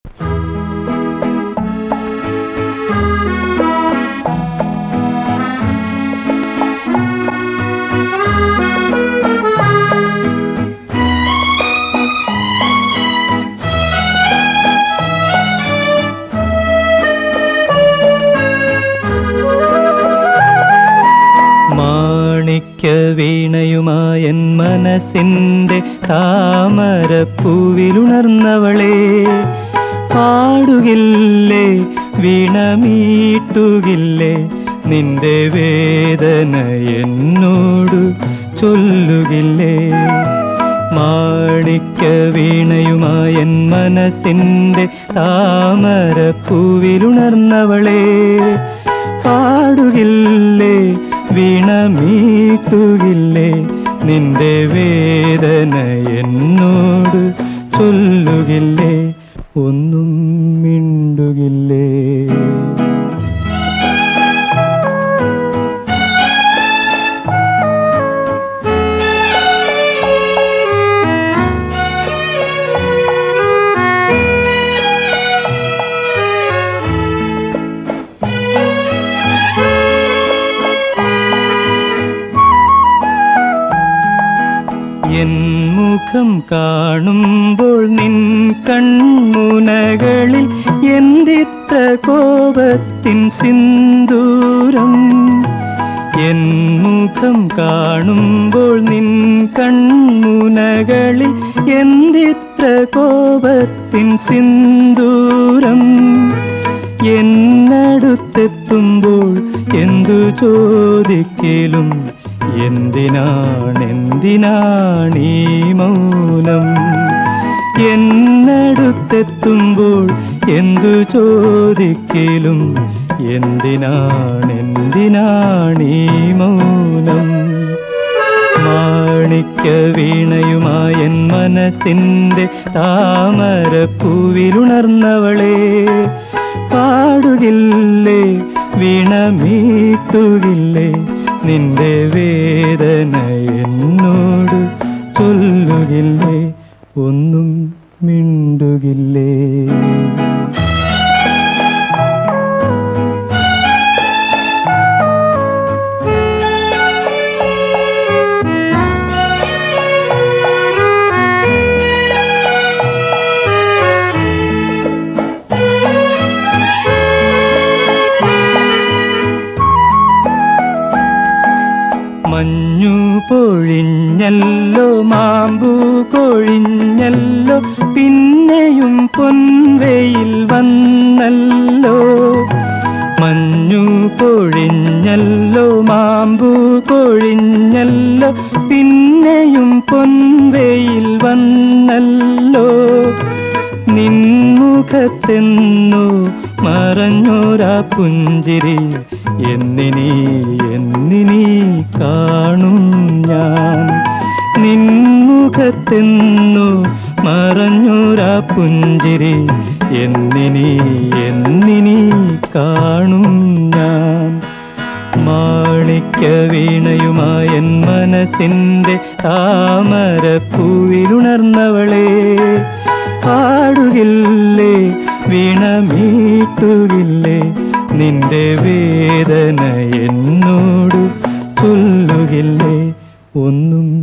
മാണിക്യ വീണയുമായൻ മനസ്സിന്റെ താമരപ്പൂവിലുണർന്നവളെ പാടുകില്ലേ വീണമീട്ടുകില്ലേ നിന്റെ വേദന എന്നോട് ചൊല്ലുകില്ലേ മാണിക്യ വീണയുമായൻ മനസ്സിന്റെ താമരപ്പൂവിലുണർന്നവളെ പാടുകില്ലേ വീണമീട്ടുകില്ലേ നിന്റെ വേദന എന്നോട് ചൊല്ലുകില്ലേ ഒന്നും മിണ്ടുകില്ലേ എൻ മുഖം കാണുമ്പോൾ നിൻ കൺമുനകളിൽ എന്തിത്ര കോപത്തിൻ സിന്ദൂരം എൻ മുഖം കാണുമ്പോൾ നിൻ കൺമുനകളിൽ എന്തിത്ര കോപത്തിൻ സിന്ദൂരം എന്നടുത്തെത്തുമ്പോൾ എന്തു ചോദിക്കലും എന്തിനാണെന്തിനാണീ മൗനം എന്നടുത്തെത്തുമ്പോൾ എന്തു ചോദിക്കലും എന്തിനാണെന്തിനാണീ മൗനം മാണിക്യ വീണയുമായൻ മനസ്സിന്റെ താമരപ്പൂവിലുണർന്നവളെ പാടുകില്ലേ വീണമീട്ടുകില്ലേ നിന്റെ വേദന എന്നോട് ചൊല്ലുകില്ലേ ഒന്നും മിണ്ടുകില്ലേ മഞ്ഞു പൊഴിഞ്ഞല്ലോ മാമ്പു കൊഴിഞ്ഞല്ലോ പിന്നെയും പൊൻവെയിൽ വന്നല്ലോ മഞ്ഞു പൊഴിഞ്ഞല്ലോ മാമ്പു കൊഴിഞ്ഞല്ലോ പിന്നെയും പൊൻവെയിൽ വന്നല്ലോ നിൻമുഖത്തെന്നു മറഞ്ഞോരാ പുഞ്ചിരി എന്നിനി എന്നിനി കാണും ഞാൻ നിൻമുഖത്തെന്നു മറഞ്ഞോരാ പുഞ്ചിരി എന്നിനി എന്നിനി കാണും ഞാൻ മാണിക്യ വീണയുമായൻ മനസ്സിന്റെ താമരപ്പൂവിലുണർന്നവളെ പാടുകില്ലേ വീണമീട്ടുകില്ലേ നിന്റെ വേദന എന്നോട് ചൊല്ലുകില്ലേ ഒന്നും